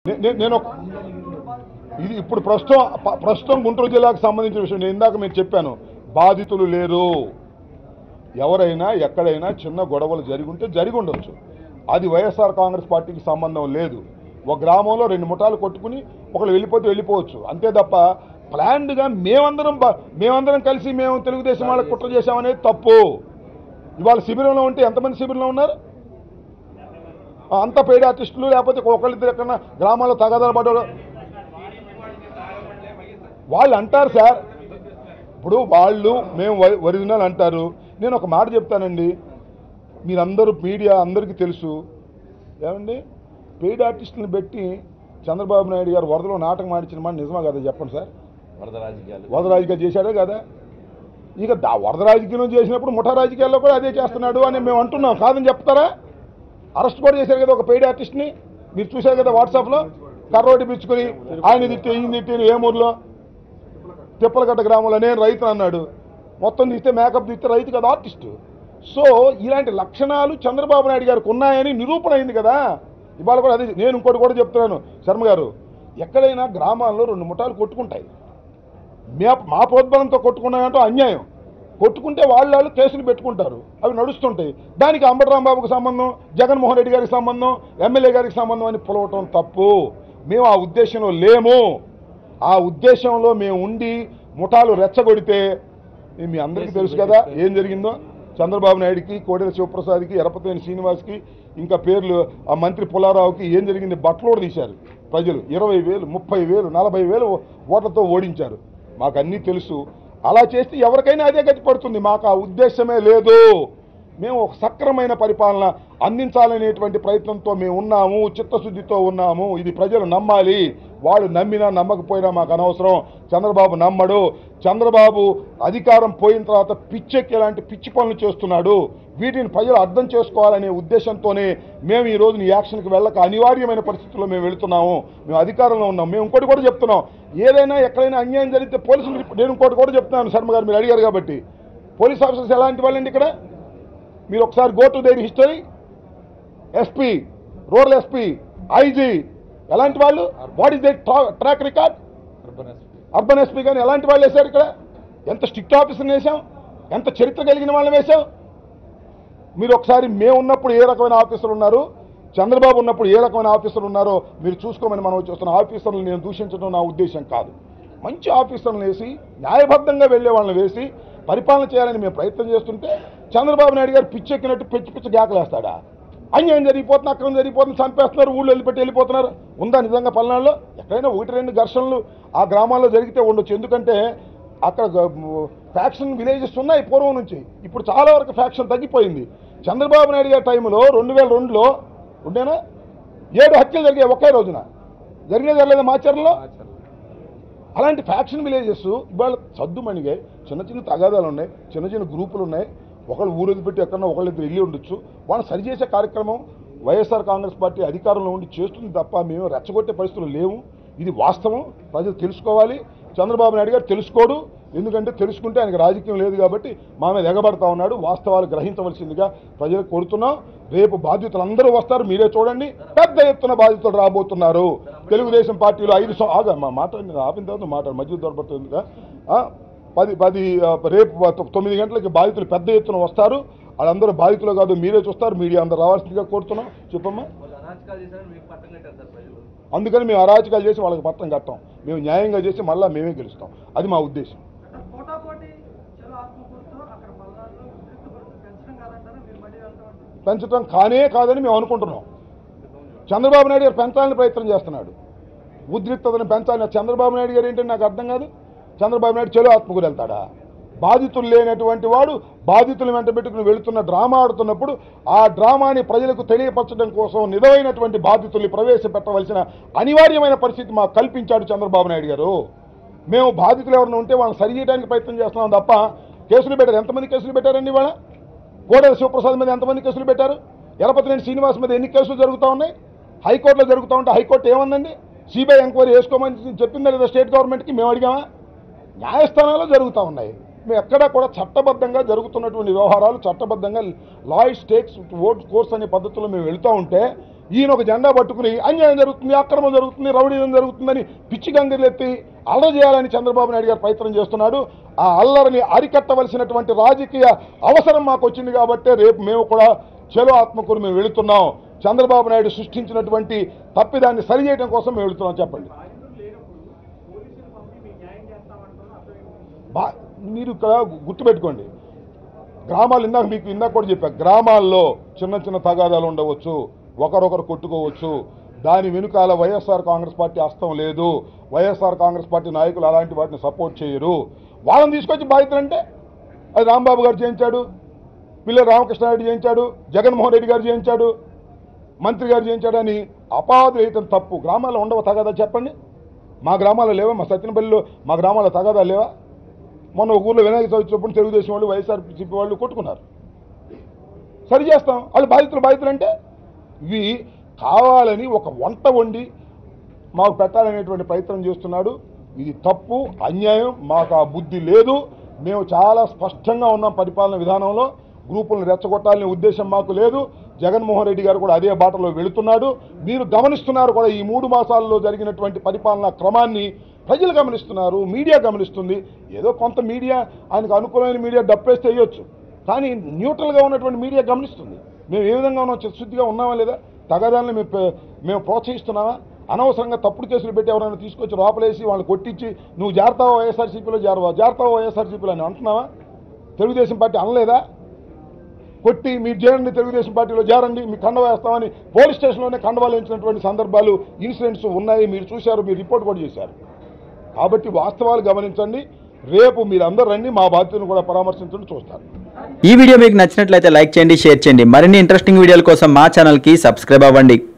నే- నే- నేను ఒక- ఇది ఇప్పుడు ప్రస్తుతం ప- ప్రస్తుతం గుంటూరు జిల్లాకు సంబంధించిన విషయం నేను ఇందాక మీరు చెప్పాను బాధితులు లేరు ఎవరైనా ఎక్కడైనా చిన్న గొడవలు జరిగి ఉంటే జరిగి ఉండొచ్చు అది వైఎస్ఆర్ కాంగ్రెస్ పార్టీకి సంబంధం లేదు ఒక గ్రామంలో రెండు ముఠాలు కొట్టుకుని ఒకళ్ళు వెళ్ళిపోతే వెళ్ళిపోవచ్చు అంతే తప్ప ప్లాన్డ్గా మేమందరం బ- మేమందరం కలిసి మేము తెలుగుదేశం వాళ్ళకి కుట్ర చేశామనేది తప్పు ఇవాళ శిబిరంలో ఉంటే ఎంతమంది శిబిరంలో ఉన్నారు ఆ, అంత పెయిడ్ ఆర్టిస్టులు లేకపోతే ఒకళ్ళిద్దరు ఎక్కడన్నా గ్రామాల్లో తగాదాలు పడ్డాడు వాళ్ళు అంటారు సార్ ఇప్పుడు వాళ్ళు మేము ఒ- ఒరిజినల్ అంటారు నేను ఒక మాట చెప్తానండి మీరందరూ మీడియా అందరికీ తెలుసు ఏమండి పెయిడ్ ఆర్టిస్టులను పెట్టి చంద్రబాబు నాయుడు గారు వరదలో నాటకం ఆడించిన మాట నిజమా కదా చెప్పండి సార్ వరద రాజకీయాలు వరద రాజకీయాలు చేశాడే కదా ఇక దా వరద రాజకీయం చేసినప్పుడు ముఠా రాజకీయాల్లో కూడా అదే చేస్తున్నాడు అని మేము అంటున్నాం కాదని చెప్తారా అరెస్ట్ కూడా చేశారు కదా ఒక పెయిడ్ ఆర్టిస్ట్ని మీరు చూశారు కదా వాట్సాప్లో కర్రోటి పిచ్చుకొని ఆయన తిట్టి ఈయన తిట్టి ఏ ఊర్లో తిప్పలగడ్డ గ్రామంలో నేను రైతు అన్నాడు మొత్తం తీస్తే మేకప్ తీస్తే రైతు కదా ఆర్టిస్టు సో ఇలాంటి లక్షణాలు చంద్రబాబు నాయుడు గారికి ఉన్నాయని నిరూపణ అయింది కదా ఇవాళ కూడా అదే నేను ఇంకోటి కూడా చెప్తున్నాను శర్మ గారు ఎక్కడైనా గ్రామాల్లో రెండు ముఠాలు కొట్టుకుంటాయి మే మా ప్రోద్బలంతో కొట్టుకున్నాయంటో అన్యాయం కొట్టుకుంటే వాళ్ళు వాళ్ళు కేసులు పెట్టుకుంటారు అవి నడుస్తుంటాయి దానికి అంబటరాంబాబుకు సంబంధం జగన్మోహన్ రెడ్డి గారికి సంబంధం ఎమ్మెల్యే గారికి సంబంధం అని పిలవటం తప్పు మేము ఆ ఉద్దేశంలో లేము ఆ ఉద్దేశంలో మేము ఉండి ముఠాలు రెచ్చగొడితే ఇది మీ అందరికీ తెలుసు కదా ఏం జరిగిందో చంద్రబాబు నాయుడికి కోడెల శివప్రసాద్కి ఎరపతేని శ్రీనివాస్కి ఇంకా పేర్లు ఆ మంత్రి పుల్లారావుకి ఏం జరిగింది బట్టలోడు తీశారు ప్రజలు ఇరవై వేలు ముప్పై వేలు నలభై వేలు ఓట్లతో ఓడించారు మాకు అన్నీ తెలుసు అలా చేస్తే ఎవరికైనా అదే గతి పడుతుంది మాకు ఆ ఉద్దేశమే లేదు మేము ఒక సక్రమైన పరిపాలన అందించాలనేటువంటి ప్రయత్నంతో మేము ఉన్నాము చిత్తశుద్ధితో ఉన్నాము ఇది ప్రజలు నమ్మాలి వాళ్ళు నమ్మినా నమ్మకపోయినా మాకు అనవసరం చంద్రబాబు నమ్మడు చంద్రబాబు అధికారం పోయిన తర్వాత పిచ్చెక్కి ఇలాంటి పిచ్చి పనులు చేస్తున్నాడు వీటిని ప్రజలు అర్థం చేసుకోవాలనే ఉద్దేశంతోనే మేము ఈ రోజున ఈ యాక్షన్కి వెళ్ళక అనివార్యమైన పరిస్థితుల్లో మేము వెళుతున్నాము మేము అధికారంలో ఉన్నాం మేము ఇంకోటి కూడా చెప్తున్నాం ఏదైనా ఎక్కడైనా అన్యాయం జరిగితే పోలీసులు రిపో- నేను ఇంకోటి కూడా చెప్తున్నాను శర్మ గారు మీరు అడిగారు కాబట్టి పోలీస్ ఆఫీసర్స్ ఎలాంటి వాళ్ళండి ఇక్కడ మీరు ఒకసారి go to there history SP rural SP IG ఎలాంటి వాళ్ళు what is their track record urban SP urban SP కానీ ఎలాంటి వాళ్ళు వేశారు ఇక్కడ ఎంత స్ట్రిక్ట్ ఆఫీసర్ని వేశాం ఎంత చరిత్ర కలిగిన వాళ్ళని వేశాం మీరు ఒకసారి మేము ఉన్నప్పుడు ఏ రకమైన ఆఫీసర్లు ఉన్నారు చంద్రబాబు ఉన్నప్పుడు ఏ రకమైన ఆఫీసర్లు ఉన్నారో మీరు చూసుకోమని మనం చూస్తున్న ఆఫీసర్లు నేను దూషించడం నా ఉద్దేశం కాదు మంచి ఆఫీసర్లను వేసి న్యాయబద్ధంగా వెళ్ళే వాళ్ళని వేసి పరిపాలన చేయాలని మేము ప్రయత్నం చేస్తుంటే చంద్రబాబు నాయుడు గారు పిచ్చెక్కినట్టు పిచ్చి పిచ్చి కేకలేస్తాడా అన్యాయం జరిగిపోతుంది అక్రమం జరిగిపోతుంది చంపేస్తున్నారు ఊళ్ళో వెళ్ళిపెట్టి వెళ్ళిపోతున్నారు ఉందా నిజంగా పల్నాడులో ఎక్కడైనా ఒకటి రెండు ఘర్షణలు ఆ గ్రామాల్లో జరిగితే ఉండొచ్చు ఎందుకంటే అక్కడ ఫ్యాక్షన్ విలేజెస్ ఉన్నాయి పూర్వం నుంచి ఇప్పుడు చాలా వరకు ఫ్యాక్షన్ తగ్గిపోయింది చంద్రబాబు నాయుడు గారి టైంలో రెండు వేల రెండులో ఉండేనా ఏడు హత్యలు జరిగాయి ఒకే రోజున జరిగే జరగలేదు మాచర్లో అలాంటి ఫ్యాక్షన్ విలేజెస్ ఇవాళ సద్దుమణిగాయి చిన్న చిన్న తగాదాలు ఉన్నాయి చిన్న చిన్న గ్రూపులు ఉన్నాయి ఒకళ్ళు ఊరు పెట్టి ఎక్కడన్నా ఒకళ్ళిద్దరు వెళ్ళి ఉండొచ్చు వాళ్ళని సరిచేసే కార్యక్రమం వైఎస్ఆర్ కాంగ్రెస్ పార్టీ అధికారంలో ఉండి చేస్తుంది తప్ప మేము రెచ్చగొట్టే పరిస్థితులు లేవు ఇది వాస్తవం ప్రజలు తెలుసుకోవాలి చంద్రబాబు నాయుడు గారు తెలుసుకోడు ఎందుకంటే తెలుసుకుంటే ఆయనకు రాజకీయం లేదు కాబట్టి మా మీద ఎగబడతా ఉన్నాడు వాస్తవాలు గ్రహించవలసిందిగా ప్రజలకు కోరుతున్నాం రేపు బాధ్యతలు అందరూ వస్తారు మీరే చూడండి పెద్ద ఎత్తున బాధ్యతలు రాబోతున్నారు తెలుగుదేశం పార్టీలో ఐదు సం- ఆగా మా మాట నేను ఆపిన తర్వాత మాట మధ్య దొరపడుతుంది కదా. ఆ, పది పది ఆ, రేపు తొ- తొమ్మిది గంటలకి బాధితులు పెద్ద ఎత్తున వస్తారు వాళ్ళందరూ బాధితులు కాదు మీరే చూస్తారు మీడియా అందరూ రావాల్సిందిగా కోరుతున్నాం చెప్పమ్మా వాళ్ళు అరాచకాలు చేశారని మీకు పట్టం కట్టారు సార్ ప్రజలు అందుకని మేము అరాచకాలు చేసి వాళ్ళకి పట్టం కట్టాం మేము న్యాయంగా చేసి మళ్ళీ మేమే గెలుస్తాం అది మా ఉద్దేశం పోటాపోటీ చలో ఆత్మకూరుతో అక్కడ పల్నాడులో ఉద్రిక్త పరిస్థితి పెంచడం కాదంటారా మీరు మళ్ళీ వెళ్తాం అంటే పెంచడం కానే కాదని మేము అనుకుంటున్నాం చంద్రబాబు నాయుడు గారు పెంచాలని ప్రయత్నం చేస్తున్నాడు ఉద్రిక్తతను పెంచాలని చంద్రబాబు నాయుడు గారు ఏంటంటే నాకు అర్థం కాదు చంద్రబాబు నాయుడు చెలో ఆత్మకూరు వెళ్తాడా బాధితులు లేనటువంటి వాడు బాధితులు వెంట పెట్టుకుని వెళుతున్న డ్రామా ఆడుతున్నప్పుడు ఆ డ్రామాని ప్రజలకు తెలియపరచడం కోసం నిజమైనటువంటి బాధితుల్ని ప్రవేశపెట్టవలసిన అనివార్యమైన పరిస్థితి మాకు కల్పించాడు చంద్రబాబు నాయుడు గారు మేము బాధితులు ఎవరైనా ఉంటే వాళ్ళని సరి చేయడానికి ప్రయత్నం చేస్తున్నాం తప్ప కేసులు పెట్టారు ఎంతమంది కేసులు పెట్టారండి ఇవాళ కోడెల శివప్రసాద్ మీద ఎంతమంది కేసులు పెట్టారు ఎలపతినేని శ్రీనివాస్ మీద ఎన్ని కేసులు జరుగుతూ ఉన్నాయి హైకోర్టులో జరుగుతూ ఉంటే హైకోర్టు ఏమందండి సిబిఐ ఎంక్వైరీ వేసుకోమని చెప్పిందా లేదా స్టేట్ గవర్నమెంట్కి మేము అడిగామా న్యాయస్థానాల్లో జరుగుతూ ఉన్నాయి మేము ఎక్కడా కూడా చట్టబద్ధంగా జరుగుతున్నటువంటి వ్యవహారాలు చట్టబద్ధంగా లాయిడ్ స్టేక్స్ ఓట్ కోర్స్ అనే పద్ధతిలో మేము వెళ్తూ ఉంటే ఈయన ఒక జెండా పట్టుకుని అన్యాయం జరుగుతుంది అక్రమం జరుగుతుంది రౌడీజం జరుగుతుందని పిచ్చి గంగిరెత్తి అల్లరి చేయాలని చంద్రబాబు నాయుడు గారు ప్రయత్నం చేస్తున్నాడు ఆ అల్లరిని అరికట్టవలసినటువంటి రాజకీయ అవసరం మాకు వచ్చింది కాబట్టి రేపు మేము కూడా చెలో ఆత్మకూరు మేము వెళుతున్నాం చంద్రబాబు నాయుడు సృష్టించినటువంటి తప్పిదాన్ని సరిచేయడం కోసం మేము వెళుతున్నాం చెప్పండి బా మీరు ఇక్కడ గుర్తుపెట్టుకోండి గ్రామాలు ఇందాక మీకు ఇందాక కూడా చెప్పా గ్రామాల్లో చిన్న చిన్న తగాదాలు ఉండవచ్చు ఒకరొకరు కొట్టుకోవచ్చు దాని వెనుకాల వైఎస్ఆర్ కాంగ్రెస్ పార్టీ హస్తం లేదు వైఎస్ఆర్ కాంగ్రెస్ పార్టీ నాయకులు అలాంటి వాటిని సపోర్ట్ చేయరు వాళ్ళని తీసుకొచ్చి బాధ్యతలు అంటే అది రాంబాబు గారు చేయించాడు పిల్ల రామకృష్ణారెడ్డి చేయించాడు జగన్మోహన్ రెడ్డి గారు చేయించాడు మంత్రి గారు చేయించాడు అని అపాధి వేయటం తప్పు గ్రామాల్లో ఉండవ తగాదా చెప్పండి మా గ్రామాల్లో లేవా మా సత్యనపల్లిలో మా గ్రామాల్లో తగాదా లేవా మొన్న ఒక ఊర్లో వినాయక చవితి వచ్చినప్పుడు తెలుగుదేశం వాళ్ళు వైఎస్ఆర్సీపీ వాళ్ళు కొట్టుకున్నారు సరి చేస్తాం వాళ్ళు బాధితులు బాధితులు అంటే ఇవి కావాలని ఒక వంట వండి మాకు పెట్టాలనేటువంటి ప్రయత్నం చేస్తున్నాడు ఇది తప్పు అన్యాయం మాకు ఆ బుద్ధి లేదు మేము చాలా స్పష్టంగా ఉన్నాం పరిపాలన విధానంలో గ్రూపులను రెచ్చగొట్టాలనే ఉద్దేశం మాకు లేదు జగన్మోహన్ రెడ్డి గారు కూడా అదే బాటలో వెళుతున్నాడు మీరు గమనిస్తున్నారు కూడా ఈ మూడు మాసాల్లో జరిగినటువంటి పరిపాలనా క్రమాన్ని ప్రజలు గమనిస్తున్నారు మీడియా గమనిస్తుంది ఏదో కొంత మీడియా ఆయనకు అనుకూలమైన మీడియా డప్పేస్తే వేయొచ్చు కానీ న్యూట్రల్గా ఉన్నటువంటి మీడియా గమనిస్తుంది మేము ఏ విధంగా ఉన్నాం చిత్తశుద్ధిగా ఉన్నామా లేదా తగాదాలను మేము ప్ర- మేము ప్రోత్సహిస్తున్నామా అనవసరంగా తప్పుడు కేసులు పెట్టి ఎవరైనా తీసుకొచ్చి లోపలేసి వాళ్ళని కొట్టించి నువ్వు జాగ్రత్త వైఎస్ఆర్సీపీలో జారవా జాగ్రత్త వైఎస్ఆర్సీపీలో అని అంటున్నావా తెలుగుదేశం పార్టీ అనలేదా కొట్టి మీరు చేరండి తెలుగుదేశం పార్టీలో చేరండి మీ కండ వేస్తామని పోలీస్ స్టేషన్లోనే కండవాలు వేయించినటువంటి సందర్భాలు ఇన్సిడెంట్స్ ఉన్నాయి మీరు చూశారు మీరు రిపోర్ట్ కూడా చేశారు కాబట్టి వాస్తవాలు గమనించండి రేపు మీరందరూ రండి మా బాధ్యతను కూడా పరామర్శించండి చూస్తారు ఈ వీడియో మీకు నచ్చినట్లయితే లైక్ చేయండి షేర్ చేయండి మరిన్ని ఇంట్రెస్టింగ్ వీడియోల కోసం మా ఛానల్కి సబ్స్క్రైబ్ అవ్వండి